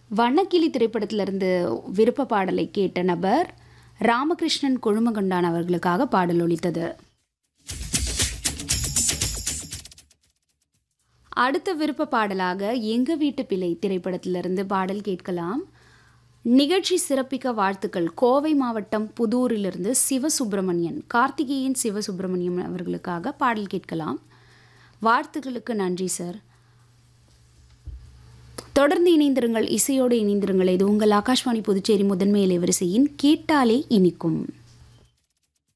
வண்ணக்கிளி திரைப்படத்திலிருந்து விருப்ப பாடலை கேட்ட நபர் ராமகிருஷ்ணன் கொழுமகொண்டான் அவர்களுக்காக பாடல் ஒலித்தது அடுத்த விருப்ப பாடலாக எங்க வீட்டு பிள்ளை திரைப்படத்திலிருந்து பாடல் கேட்கலாம் நிகழ்ச்சி சிறப்பிக்க வாழ்த்துக்கள் கோவை மாவட்டம் புதூரிலிருந்து சிவசுப்பிரமணியன் கார்த்திகேயன் சிவசுப்பிரமணியன் அவர்களுக்காக பாடல் கேட்கலாம் வாழ்த்துக்களுக்கு நன்றி சார் தொடர்ந்து இணைந்திருங்கள் இசையோடு இணைந்திருங்கள் இது உங்கள் ஆகாஷ்வாணி புதுச்சேரி முதன்மை இலைவரிசையின் கேட்டாலே இனிக்கும்